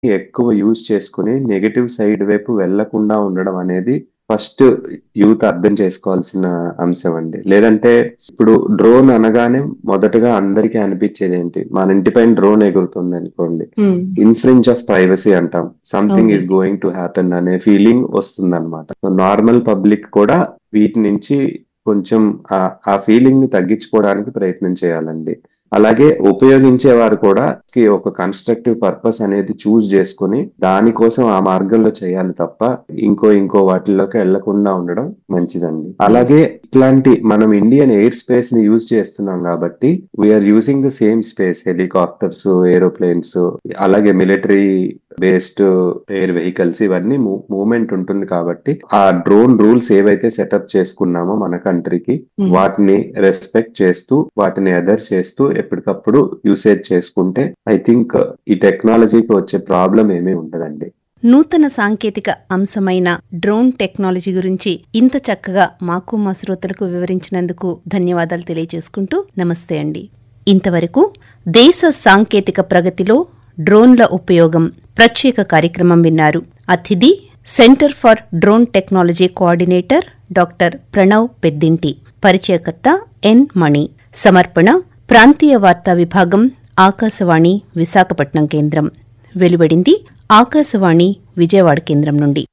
ఎక్కువ యూజ్ చేసుకొని negative side వైపు వెళ్లకుండా ఉండడం అనేది ఫస్ట్ యూత్ అర్థం చేసుకోవాల్సిన అంశం అండి లేదంటే ఇప్పుడు డ్రోన్ అనగానే మొదటగా అందరికీ అనిపించేది ఏంటి మన ఇంటిపైన డ్రోన్ ఎగురుతుంది అనుకోండి ఉమ్, ఇన్ఫ్రింజ్ ఆఫ్ ప్రైవసీ అంటాం సంథింగ్ అవును. ఈస్ గోయింగ్ టు హ్యాపెన్ అనే ఫీలింగ్ వస్తుంది అనమాట నార్మల్ పబ్లిక్ కూడా వీటి నుంచి కొంచెం ఆ- ఆ ఫీలింగ్ ని తగ్గించుకోవడానికి ప్రయత్నం చేయాలండి అలాగే ఉపయోగించే వారు కూడా కి ఒక కన్స్ట్రక్టివ్ పర్పస్ అనేది చూస్ చేసుకుని దానికోసం ఆ మార్గంలో చేయాలి తప్ప ఇంకో ఇంకో వాటిల్లోకి వెళ్లకుండా ఉండడం మంచిదండి అలాగే ఇట్లాంటి మనం ఇండియన్ ఎయిర్ స్పేస్ ని యూజ్ చేస్తున్నాం కాబట్టి we're using the same space helicopters aeroplanes అలాగే మిలిటరీ బేస్డ్ ఎయిర్ వెహికల్స్ ఇవన్నీ మూవ్మెంట్ ఉంటుంది కాబట్టి ఆ డ్రోన్ రూల్స్ ఏవైతే సెటప్ చేసుకున్నామో మన కంట్రీకి ఉమ్. వాటిని రెస్పెక్ట్ చేస్తూ వాటిని అదర్ చేస్తూ ఎప్పటికప్పుడు యూసేజ్ చేసుకుంటే ఐ థింక్ ఈ టెక్నాలజీకి వచ్చే ప్రాబ్లం ఏమీ ఉండదండి నూతన సాంకేతిక అంశమైన డ్రోన్ టెక్నాలజీ గురించి ఇంత చక్కగా మాకు మా శ్రోతలకు వివరించినందుకు ధన్యవాదాలు తెలియజేసుకుంటూ నమస్తే అండి ఇంతవరకు దేశ సాంకేతిక ప్రగతిలో డ్రోన్ల ఉపయోగం ప్రత్యేక కార్యక్రమం విన్నారు అతిథి centre for drone technology coordinator doctor Pranav Peddinti పరిచయకర్త ఎన్ మణి సమర్పణ ప్రాంతీయ వార్తా విభాగం ఆకాశవాణి విశాఖపట్నం కేంద్రం వెలువడింది ఆకాశవాణి విజయవాడ కేంద్రం నుండి